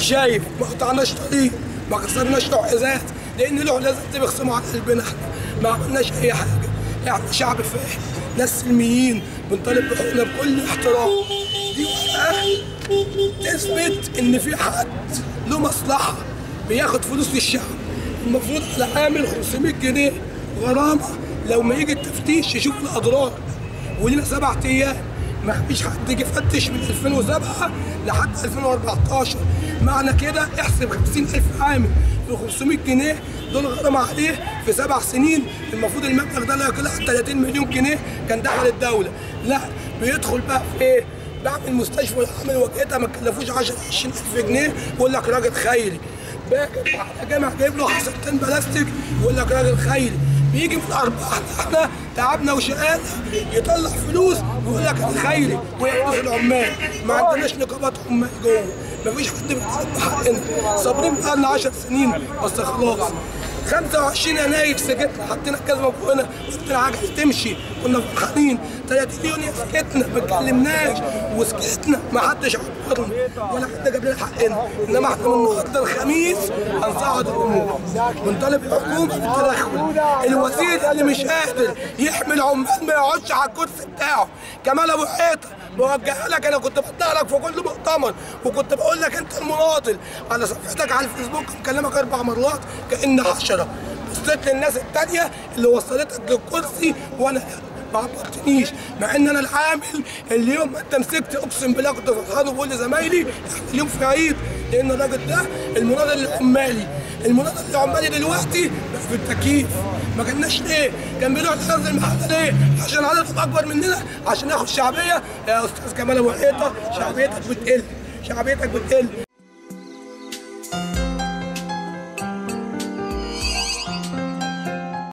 شايف ما قطعناش طريق ما كسرناش له ازاز لان له لازم بيخصموا على قلبنا احنا ما عملناش اي حاجه احنا شعب فاهم ناس سلميين بنطالب بحقوقنا بكل احترام دي ورقه تثبت ان في حد له مصلحه بياخد فلوس للشعب المفروض على عامل 500 جنيه غرامه لو ما يجي التفتيش يشوف الاضرار ولينا سبع ايام ما فيش حد جه فتش من 2007 لحد 2014 معنى كده احسب 50000 عامل ب 500 جنيه دول غرامه عليه في سبع سنين المفروض المبلغ ده لا يقل عن 30 مليون جنيه كان دخل الدوله لا بيدخل بقى في ايه؟ بعمل مستشفى والعمل واجهتها ما كلفوش 10 20000 جنيه ويقول لك راجل خيري باجي على جامع جايب له حصتين بلاستيك يقول لك راجل خيري بيجي من ارباحنا احنا تعبنا وشقانا يطلع فلوس ويقول لك انا خيري ويحبس العمال ما عندناش نقابات عمال جوه مفيش حد بيطالب بحقنا صابرين بقالنا 10 سنين بس خلاص 25 يناير سكتنا حطينا الجزمه فوقنا قلت لها حاجه تمشي كنا فرحانين 30 يونيو سكتنا ما اتكلمناش وسكتنا ما حدش عبرنا ولا حد جاب لنا حقنا انما احنا من النهارده الخميس هنصعد الامور بنطالب الحكومه بالتدخل الوزير اللي مش قادر يحمي العمال ما يقعدش على الكرسي بتاعه كمال ابو حيطه بوجهها لك انا كنت بطلع لك في كل مؤتمر وكنت بقول لك انت المناضل على صفحتك على الفيسبوك مكلمك اربع مرات كان حشره بصيت للناس التانيه اللي وصلتك للكرسي وانا ما عبرتنيش مع ان انا العامل اللي يوم ما انت مسكت اقسم بالله كنت فرحان وبقول لزمايلي احنا اليوم في عيد لان الراجل ده المناضل العمالي المناضل العمالي دلوقتي بقى في التكييف ما كناش ليه؟ كان بيروح ينزل المحل ليه؟ عشان عددهم اكبر مننا عشان ياخد شعبيه يا استاذ كمال ابو حيطه شعبيتك بتقل شعبيتك بتقل